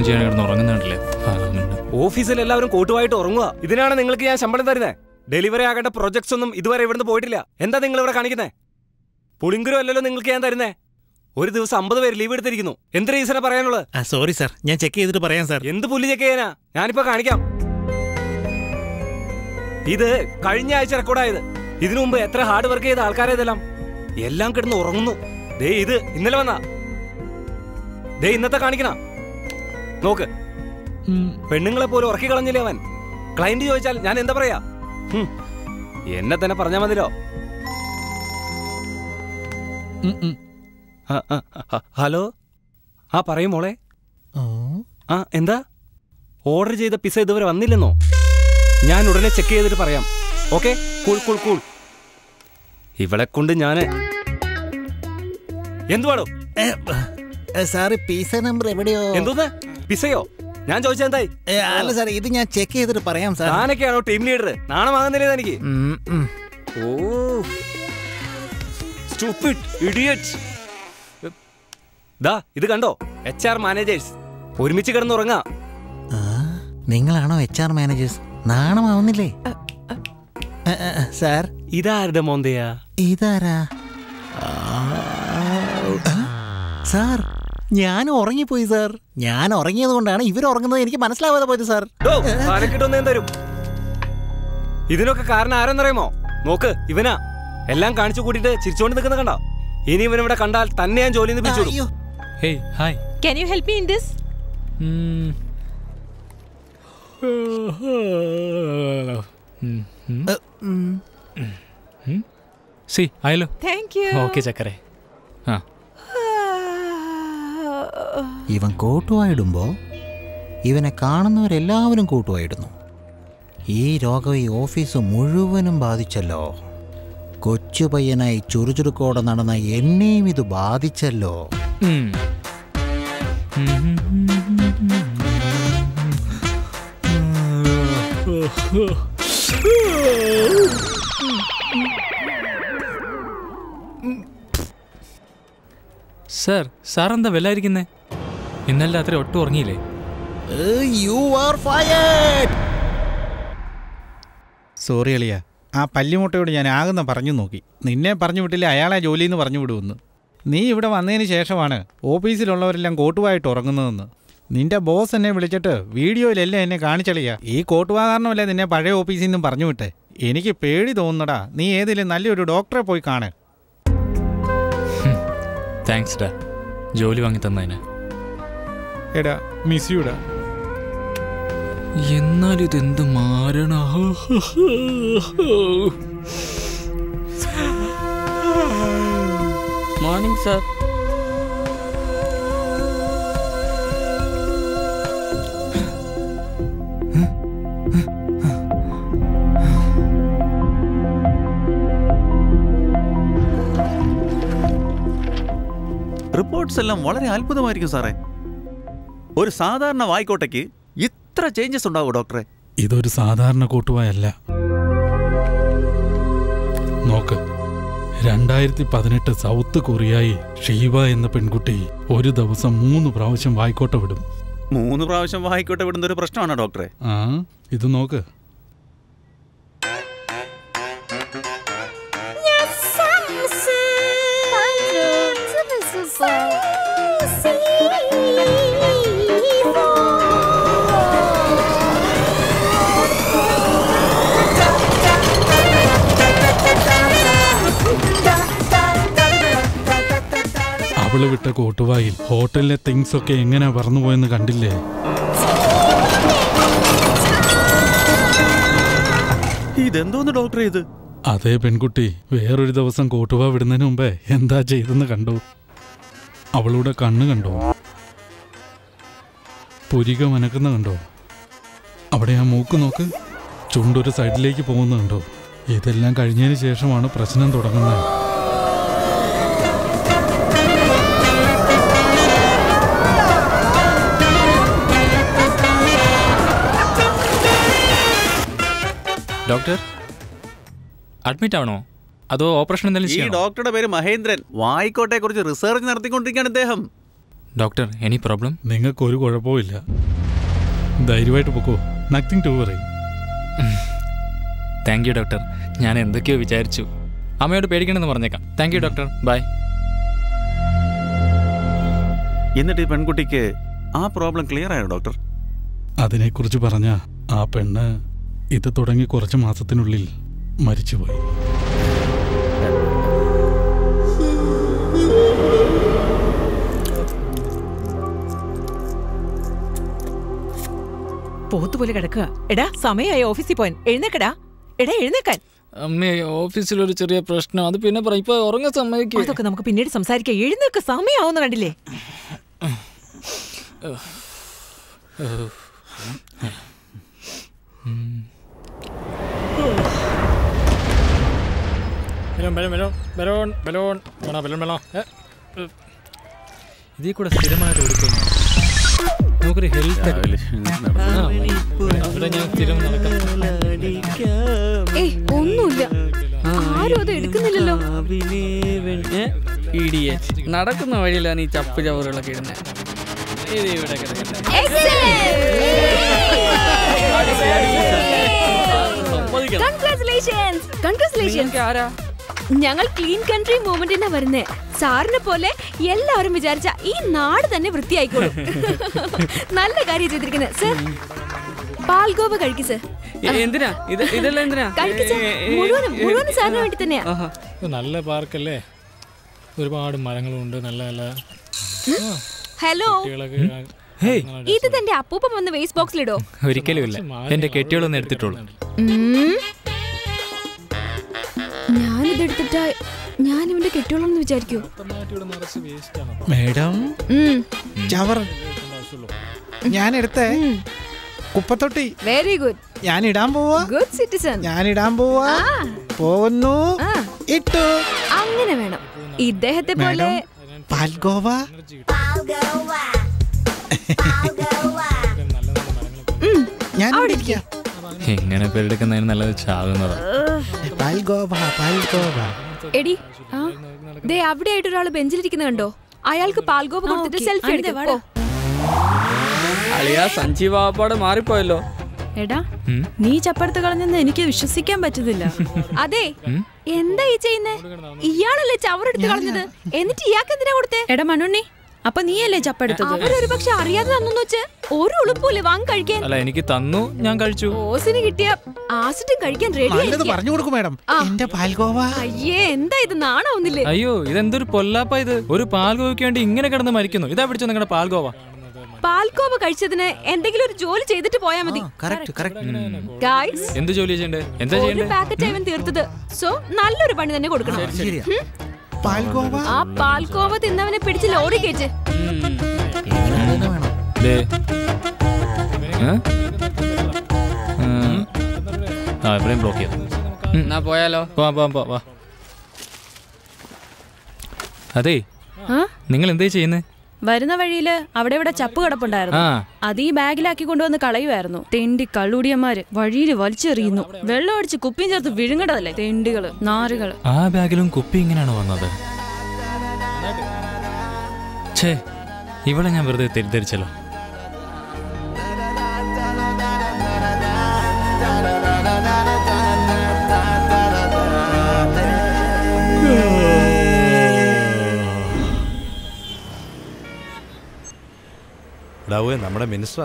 ഒന്നും ചെയ്യാൻ കിടന്ന് ഉറങ്ങുന്നുണ്ടല്ലേ പാവമുണ്ട്. ഓഫീസിൽ എല്ലാവരും കോട്ടുമായിട്ട് ഉറങ്ങുക ഇതിനാണ് നിങ്ങൾക്ക് ഞാൻ ശമ്പളം തരുന്നത് ഡെലിവറി ആകേണ്ട പ്രൊജക്ട്സ് ഒന്നും ഇതുവരെ ഇവിടുന്ന് പോയിട്ടില്ല എന്താ നിങ്ങൾ ഇവിടെ കാണിക്കുന്നേ പുളിങ്കുരു അല്ലല്ലോ നിങ്ങൾക്ക് ഞാൻ തരുന്നേ ഒരു ദിവസം അമ്പത് പേര് ലീവ് എടുത്തിരിക്കുന്നു എന്ത് റീസണാ പറയാനുള്ളത് ആ സോറി സാർ ഞാൻ ചെക്ക് ചെയ്തിട്ട് പറയാം സാർ എന്ത് പുല്ല് ചെക്ക് ചെയ്യാനാ ഞാനിപ്പോ കാണിക്കാം ഇത് കഴിഞ്ഞ ആഴ്ച റെക്കോർഡായത് ഇതിനു മുമ്പ് എത്ര ഹാർഡ് വർക്ക് ചെയ്ത ആൾക്കാരെ ഇതെല്ലാം എല്ലാം കിടന്ന് ഉറങ്ങുന്നു ദേ ഇത് ഇന്നലെ വന്നാ ദേ ഇന്നത്തെ കാണിക്കണ നോക്ക് ഉം, പെണ്ണുങ്ങളെ പോലും ഉറക്കി കളഞ്ഞില്ലേ അവൻ ക്ലയന്റ് ചോദിച്ചാൽ ഞാൻ എന്താ പറയാ ഹും, എന്നെ തന്നെ പറഞ്ഞാ മതിലോ ഉം, ഉം. ആ, ആ, ആ, ഹലോ ആ പറയും മോളെ ആ എന്താ ഓർഡർ ചെയ്ത പിസ ഇതുവരെ വന്നില്ലെന്നോ ഞാൻ ഉടനെ ചെക്ക് ചെയ്തിട്ട് പറയാം ഓക്കെ കൂൾ കൂൾ കൂൾ ഇവളെ കൊണ്ട് ഞാന് എന്തുവാടോ സാർ പിസ നമ്പർ എവിടെയോ എന്തോന്ന് പിസയോ ഞാൻ ചോദിച്ചാ എന്തായി ഏ, അല്ല സാർ ഇത് ഞാൻ ചെക്ക് ചെയ്തിട്ട് പറയാം സാർ താനൊക്കെയാണോ ടീം ലീഡർ നാണമാകുന്നില്ലേ എനിക്ക് ഉം, ഉം. ഓ സ്റ്റുപ്പിഡ് ഇഡിയറ്റ് ദാ ഇത് കണ്ടോ എച്ച് ആർ മാനേജേഴ്സ് ഒരുമിച്ച് കിടന്നുറങ്ങാ ആ, നിങ്ങളാണോ എച്ച് ആർ മാനേജേഴ്സ് നാണമാവുന്നില്ലേ ആ, ആ, ആ, സാർ ഇതാരുടെ മോന്തയാ ഇതാരാ ആ, സാർ ഞാൻ ഉറങ്ങിപ്പോയി സാർ ഞാൻ ഉറങ്ങിയത് കൊണ്ടാണ് ഇവർ ഉറങ്ങുന്നത് എനിക്ക് മനസ്സിലാവാതെ പോയത് സാർ ഡോ, തലക്കിട്ടൊന്ന് ഞാൻ തരും ഇതിനൊക്കെ കാരണം ആരെന്നറിയുമോ നോക്ക് ഇവനാ എല്ലാം കാണിച്ചു കൂട്ടിയിട്ട് ചിരിച്ചോണ്ട് നിൽക്കുന്ന കണ്ടോ ഇനി ഇവനിവിടെ കണ്ടാൽ തന്നെ ഞാൻ ജോലിയിൽ നിന്ന് പിടിച്ചു അയ്യോ hey hi Can you help me in this? ഉം. ഉം, ഉം. ഏ, ഉം. സി ആയല്ലോ Thank you. ഓക്കെ ചക്കരെ ആ ഇവൻ കോട്ടുവായിടുമ്പോ ഇവനെ കാണുന്നവരെല്ലാവരും കൂട്ടുവായിടുന്നു ഈ രോഗം ഈ ഓഫീസ് മുഴുവനും ബാധിച്ചല്ലോ കൊച്ചു പയ്യനായി ചുറുചുറുക്കോടെ നടന്ന എന്നെയും ഇത് ബാധിച്ചല്ലോ ഉം. സാർ സാർ എന്താ വെല്ലായിരിക്കുന്നേ ഇന്നലെ രാത്രി ഒട്ടും ഉറങ്ങിയില്ലേ യു ആർ ഫയർഡ് സോറി അളിയ ആ പല്ലിമുട്ടയോട് ഞാൻ ആകുന്ന പറഞ്ഞു നോക്കി നിന്നെ പറഞ്ഞു വിട്ടില്ല അയാളെ ജോലിയിൽ നിന്ന് പറഞ്ഞു വിടുമെന്ന് നീ ഇവിടെ വന്നതിന് ശേഷമാണ് ഓഫീസിലുള്ളവരെല്ലാം കോട്ടുവായിട്ട് ഉറങ്ങുന്നതെന്ന് നിന്റെ ബോസ് എന്നെ വിളിച്ചിട്ട് വീഡിയോയിലെല്ലാം എന്നെ കാണിച്ചളിയ ഈ കോട്ടുവാ കാരണമല്ലേ നിന്നെ പഴയ ഓഫീസിൽ നിന്നും പറഞ്ഞു വിട്ടെ എനിക്ക് പേടി തോന്നുന്നടാ നീ ഏതിലും നല്ലൊരു ഡോക്ടറെ പോയി കാണ് താങ്ക്സ് ഡാ ജോലി വാങ്ങി തന്നതിന് എടാ മിസ് യുടാ എന്നാലും ഇതെന്ത് മാരണ മോർണിംഗ് സർ റിപ്പോർട്ട്സ് എല്ലാം വളരെ അത്ഭുതമായിരിക്കും സാറേ ഒരു സാധാരണ വായിക്കോട്ടയ്ക്ക് ഇത്ര ചേഞ്ചസ് ഉണ്ടാവും ഡോക്ടറെ ഇതൊരു സാധാരണ കൂട്ടുവായല്ല നോക്ക് രണ്ടായിരത്തി പതിനെട്ട് സൗത്ത് കൊറിയയിൽ ഷീവ എന്ന പെൺകുട്ടി ഒരു ദിവസം മൂന്ന് പ്രാവശ്യം വായിക്കോട്ട വിടും മൂന്ന് പ്രാവശ്യം വായിക്കോട്ടെ വിടുന്ന ഒരു പ്രശ്നമാണോ ഡോക്ടറെ ആ ഇത് നോക്ക് അവള് വിട്ട കോട്ടുവായിൽ ഹോട്ടലിലെ തിങ്സ് ഒക്കെ എങ്ങനെ പറന്നുപോയെന്ന് കണ്ടില്ലേ ഇതെന്തോന്ന് ഡോക്ടറെ ഇത് അതേ പെൺകുട്ടി വേറൊരു ദിവസം കോട്ടുവ വിടുന്നതിന് മുമ്പേ എന്താ ചെയ്തെന്ന് കണ്ടു അവളുടെ കണ്ണ് കണ്ടോ പുരിക മനക്കുന്ന കണ്ടോ അവിടെ ആ മൂക്ക് നോക്ക് ചുണ്ടൊരു സൈഡിലേക്ക് പോകുന്ന കണ്ടോ ഇതെല്ലാം കഴിഞ്ഞതിന് ശേഷമാണ് പ്രശ്നം തുടങ്ങുന്നത് ഡോക്ടർ അഡ്മിറ്റ് ആവണോ അതോ ഓപ്പറേഷൻ എന്തെങ്കിലും ഈ ചെയ്യണോ ഡോക്ടറുടെ പേര് മഹേന്ദ്രൻ വായിക്കോട്ടെ കുറിച്ച് റിസർച്ച് നടത്തിക്കൊണ്ടിരിക്കുകയാണ് ഇദ്ദേഹം ഡോക്ടർ എനി പ്രോബ്ലം നിങ്ങൾക്ക് ഒരു കുഴപ്പമില്ല ധൈര്യമായിട്ട് പൊക്കോ നത്തിങ് ടു പറയും താങ്ക് യു ഡോക്ടർ ഞാൻ എന്തൊക്കെയോ വിചാരിച്ചു അമ്മയോട് പേടിക്കണമെന്ന് പറഞ്ഞേക്കാം താങ്ക് യു ഡോക്ടർ ബൈ എന്നിട്ട് ഈ പെൺകുട്ടിക്ക് ആ പ്രോബ്ലം ക്ലിയർ ആയോ ഡോക്ടർ അതിനെക്കുറിച്ച് പറഞ്ഞ ആ പെണ്ണ് ഇത് തുടങ്ങി കുറച്ച് മാസത്തിനുള്ളിൽ മരിച്ചുപോയി പോത്തുപോലെ കിടക്കുക എടാ സമയമായി ഓഫീസിൽ പോവാൻ എഴുന്നേക്കടാ എടാ എഴുന്നേക്കാൻ അമ്മേ ഓഫീസിൽ ഒരു ചെറിയ പ്രശ്നം അത് പിന്നെ പറ ഇപ്പൊ ഉറങ്ങാൻ സമ്മതിക്കേ അതൊക്കെ നമുക്ക് പിന്നീട് സംസാരിക്കാം എഴുന്നേക്ക് സമയമാവുന്ന കണ്ടില്ലേ ഇതിൽ കൂടെ സ്ഥിരമായിട്ട് കൊടുക്കുന്നു നമുക്കൊരു ഹെൽത്ത് അവിടെ ഞാൻ സ്ഥിരം നടക്കാം ഏയ് ഒന്നുമില്ല ആരും അത് എടുക്കുന്നില്ലല്ലോ ഇടിയറ്റ് നടക്കുന്ന വഴിയിലാണ് ഈ ചപ്പ് ചവറുകളൊക്കെ ഇടുന്നത് ഇത് ഇവിടെ കിടക്കട്ടെ കൺഗ്രാറ്റുലേഷൻസ് കൺഗ്രാറ്റുലേഷൻസ് ആരാ ഞങ്ങൾ ക്ലീൻ കൺട്രി മൂവ്മെന്റിനാ വരുന്നേ സാറിനെ പോലെ എല്ലാവരും വിചാരിച്ച ഈ നാട് തന്നെ വൃത്തിയായിക്കോളും നല്ല കാര്യം ചെയ്തിരിക്കുന്നത് സർ പാൽഗോവ കഴിക്കു സർ എ- എന്തിനാ ഇത് ഇതെല്ലാം എന്തിനാ കഴിക്കു സർ ഏ, ഏ, മുഴുവനും മുഴുവനും സാറിന് വേണ്ടി തന്നെയാ ആഹാ. ഇത് നല്ല പാർക്കല്ലേ ഒരുപാട് മരങ്ങളുണ്ട് നല്ല നല്ല ഹലോ കുട്ടികളൊക്കെ ഹേയ് ഇത് തന്റെ അപ്പൂപ്പൻ വന്ന് വേസ്റ്റ് ബോക്സിലിടോ ഒരിക്കലും ഇല്ല എന്റെ കെട്ടിയോളൊന്നും എടുത്തിട്ടുള്ളൂ ഉം. ഞാനിത് എടുത്തിട്ടാ ഞാൻ ഇവന്റെ കെട്ടിയോളെന്ന് വിചാരിക്കൂ മേഡം ഉം. ചവർ ഞാൻ എടുത്തേ ഉം. കുപ്പത്തൊട്ടി വെരി ഗുഡ് ഞാൻ ഇടാൻ പോവാ ഗുഡ് സിറ്റിസൺ ഞാൻ ഇടാൻ പോവാ ആ പോകുന്നു ആ ഇട്ടു അങ്ങനെ വേണം ഇദ്ദേഹത്തെ പോലെ മേഡം പാൽഗോവ ഞാൻ ഇവിടെ ഇരിക്കാം. എങ്ങനെ പേരെടുക്കുന്നതിന് നല്ലത് ചാകുന്നതാ പാൽഗോവ പാൽഗോവ എടി ദേ അവിടെ ആയിട്ട് ഒരാൾ ബെഞ്ചിലിരിക്കുന്ന കണ്ടോ അയാൾക്ക് പാൽഗോപ കൊടുത്തിട്ട് സെൽഫി എടുക്കും അളിയാ സഞ്ജീവ് വാപ്പാട് മാറിപ്പോയല്ലോ എടാ ഉം? നീ ചപ്പെടുത്ത് കളഞ്ഞെന്ന് എനിക്ക് വിശ്വസിക്കാൻ പറ്റുന്നില്ല അതെ എന്താ ഈ ചെയ്യുന്നേ ഇയാളല്ലേ ചവറെടുത്ത് കളഞ്ഞത് എന്നിട്ട് ഇയാൾക്ക് എന്തിനാ കൊടുത്തേ എടാ മണ്ണുണ്ണി അപ്പൊ നീയല്ലേ ചപ്പെടുത്തത് അവരൊരു പക്ഷെ അറിയാതെ തന്നു വെച്ച് ഒരു ഉളുപ്പൂല്ലേ വാങ്ങി കഴിക്കാൻ അല്ല എനിക്ക് തന്നു ഞാൻ കഴിച്ചു ഓസിന് കിട്ടിയ ആസിഡും കഴിക്കാൻ റെഡി നല്ലത് പറഞ്ഞു കൊടുക്കും മേഡം ആ. എന്റെ പാൽഗോവ അയ്യേ എന്താ ഇത് നാണാവുന്നില്ലേ അയ്യോ ഇതെന്തൊരു പൊല്ലാപ്പ ഇത് ഒരു പാൽഗോവയ്ക്ക് വേണ്ടി ഇങ്ങനെ കിടന്ന് മരിക്കുന്നു ഇതാ പിടിച്ചോ നിങ്ങളുടെ പാൽഗോവ പാൽക്കോവ കഴിച്ചതിന് എന്തെങ്കിലും ഒരു ജോലി ചെയ്തിട്ട് പോയാ മതി കറക്റ്റ് കറക്റ്റ് ഗായ്സ് എന്ത് ജോലി ചെയ്യണ്ടേ എന്താ ഒരു ചെയ്യണ്ടേ പാക്കറ്റ് അവൻ തീർത്തത് സോ നല്ലൊരു പണി തന്നെ കൊടുക്കണം ശരിയാ ഹും. പാൽഗോവ ആ പാൽക്കോവ തിന്നവനെ പിടിച്ച് ലോറി കയറ്റ് ഇങ്ങനെ തന്നെ വേണം ദേ. ഏ? ഉം. ആ എവിടെയും ബ്ലോക്ക് ചെയ്തു ഉം. എന്നാ പോയാലോ വാ വാ വാ വാ അതെ ആ നിങ്ങൾ എന്തേ ചെയ്യുന്നേ വരുന്ന വഴിയില് അവിടെ ഇവിടെ ചപ്പ് കിടപ്പുണ്ടായിരുന്നു ആ അത് ഈ ബാഗിലാക്കി കൊണ്ടുവന്ന് കളയുമായിരുന്നു തെണ്ടി കള്ളുടിയന്മാര് വഴിയിൽ വലിച്ചെറിയുന്നു വെള്ളം അടിച്ച് കുപ്പിയും ചേർത്ത് വിഴുങ്ങടതല്ലേ തെണ്ടികള് നാറുകള് ആ ബാഗിലും കുപ്പി ഇങ്ങനെയാണ് വന്നത് ഛേ ഇവിടെ ഞാൻ വെറുതെ തെറ്റിദ്ധരിച്ചല്ലോ ഡാവേ നമ്മുടെ മിനിസ്റ്ററാ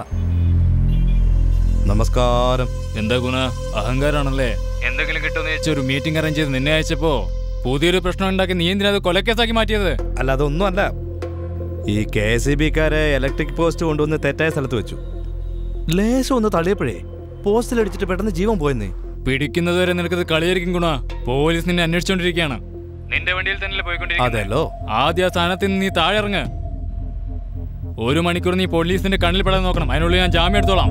നമസ്കാരം എന്താ ഗുണ അഹങ്കാരാണല്ലേ എന്തെങ്കിലും കിട്ടുമെന്ന് വെച്ച് ഒരു മീറ്റിംഗ് അറേഞ്ച് ചെയ്ത് നിന്നെ അയച്ചപ്പോ പുതിയൊരു പ്രശ്നം ഉണ്ടാക്കി നീ എന്തിനാ അത് കൊലക്കേസാക്കി മാറ്റിയത് അല്ല അതൊന്നും അല്ല ഈ കെ എസ് ഇ ബിക്കാരെ ഇലക്ട്രിക് പോസ്റ്റ് കൊണ്ടുവന്ന് തെറ്റായ സ്ഥലത്ത് വെച്ചു ലേശം ഒന്ന് തള്ളിയപ്പോഴേ പോസ്റ്റിൽ അടിച്ചിട്ട് പെട്ടെന്ന് ജീവൻ പോയെന്നേ പിടിക്കുന്നത് വരെ നിനക്കത് കളിയായിരിക്കും ഗുണ പോലീസ് നിന്നെ അന്വേഷിച്ചോണ്ടിരിക്കുകയാണ് നിന്റെ വണ്ടിയിൽ തന്നെ പോയിക്കൊണ്ടിരിക്കുന്നത് അതെല്ലോ ആദ്യ ആ സ്ഥാനത്ത് നിന്ന് നീ താഴെ ഇറങ്ങ് ഒരു മണിക്കൂർ നീ പോലീസിന്റെ കണ്ണിൽ പെടാൻ നോക്കണം അതിനുള്ളിൽ ഞാൻ ജാമ്യം എടുത്തോളാം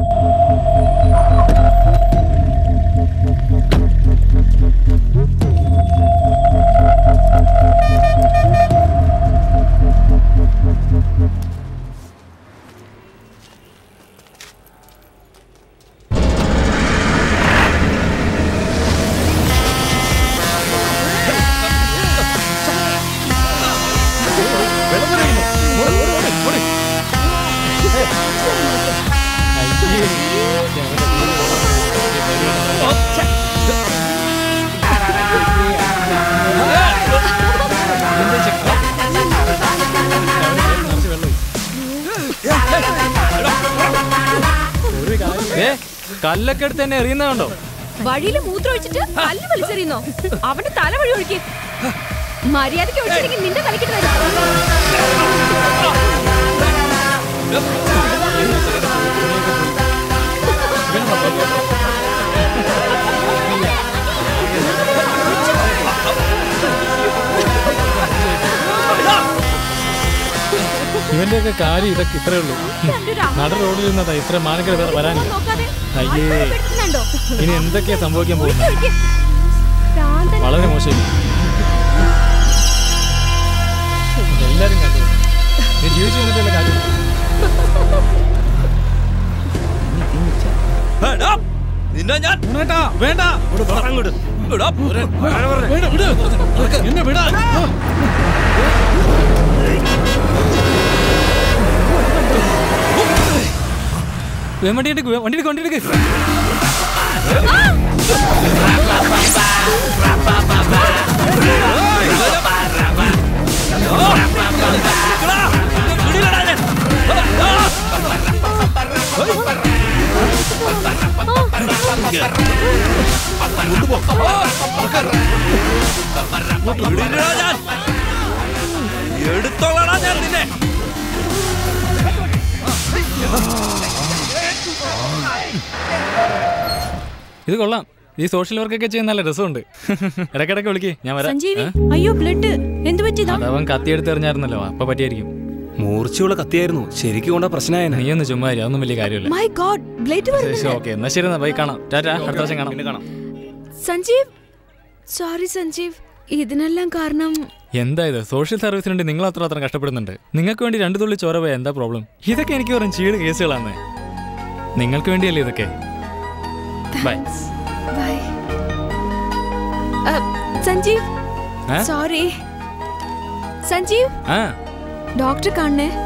വെള്ളം വരുന്നു. ഓട്, ഓട്, ഓട്, ഓട്. കല്ലൊക്കെ എടുത്ത് തന്നെ എറിയുന്ന കണ്ടോ വഴിയിൽ മൂത്രം ഒഴിച്ചിട്ട് കല്ല് വലിച്ചെറിയുന്നോ അവന്റെ തല വഴി ഒഴിക്കും മര്യാദയ്ക്ക് ഒഴിച്ചില്ലെങ്കിൽ നിന്റെ തലക്കിട്ട് തരാം ഇവന്റെയൊക്കെ കാര്യം ഇതൊക്കെ ഇത്രേ ഉള്ളൂ നട റോഡിൽ നിന്നതാ ഇത്ര മാനക്കേട് വേറെ വരാനില്ല നോക്കാതെ അയ്യേ എടുക്കുന്നുണ്ടോ ഇനി എന്തൊക്കെയാ സംഭവിക്കാൻ പോകുന്നത് ഒഴിക്ക്. ഭ്രാന്തൻ. വളരെ മോശം എല്ലാരും കണ്ടു നീ ജീവിച്ചു വന്നിട്ടുള്ള കാര്യം നിന്നെ ഞാൻ വേണ്ട അങ്ങോട്ട് ഇടാ, പോരെ. എന്നെ വിടാ വണ്ടി എടുക്ക് വണ്ടി എടുക്ക് വണ്ടി എടുക്ക് വിടില്ലടാ ഞാൻ എടുത്തോളാടാ ഞാൻ നിന്നെ ഇത് കൊള്ളാം ഈ സോഷ്യൽ വർക്കൊക്കെ ചെയ്യാൻ നല്ല രസമുണ്ട് ഇടയ്ക്കിടയ്ക്ക് വിളിക്ക് ഞാൻ വരാം സഞ്ജീവി ഏ? അയ്യോ ബ്ലഡ് എന്ത് പറ്റിയതാ അതവൻ കത്തിയെടുത്ത് എറിഞ്ഞായിരുന്നല്ലോ അപ്പൊ പറ്റിയായിരിക്കും മൂർച്ചയുള്ള കത്തിയായിരുന്നു ശരിക്കും കൊണ്ട പ്രശ്നമായെന്നെ നീ ഒന്ന് ചുമ്മാ ഇരി, അതൊന്നും വലിയ കാര്യമില്ല മൈ ഗോഡ് ബ്ലേഡ് വരുന്നുണ്ട് ഓക്കെ എന്നാ ശരി എന്നാ പോയി കാണാം ടാറ്റാ അടുത്ത പ്രാവശ്യം കാണാം പിന്നെ കാണാം സഞ്ജീവ് സോറി സഞ്ജീവ് ഇതിനെല്ലാം കാരണം എന്താ ഇത് സോഷ്യൽ സർവീസിന് വേണ്ടി നിങ്ങൾ അത്ര അത്ര കഷ്ടപ്പെടുന്നുണ്ട് നിങ്ങൾക്ക് വേണ്ടി രണ്ട് തുള്ളി ചോര പോയ എന്താ പ്രോബ്ലം ഇതൊക്കെ എനിക്ക് വെറും ചീട് കേസുകളാണ് നിങ്ങൾക്ക് വേണ്ടിയല്ലേ ഇതൊക്കെ ബൈ ബൈ സഞ്ജീവ് ഏ? സോറി സഞ്ജീവ് ആ ഡോക്ടർ കാണണേ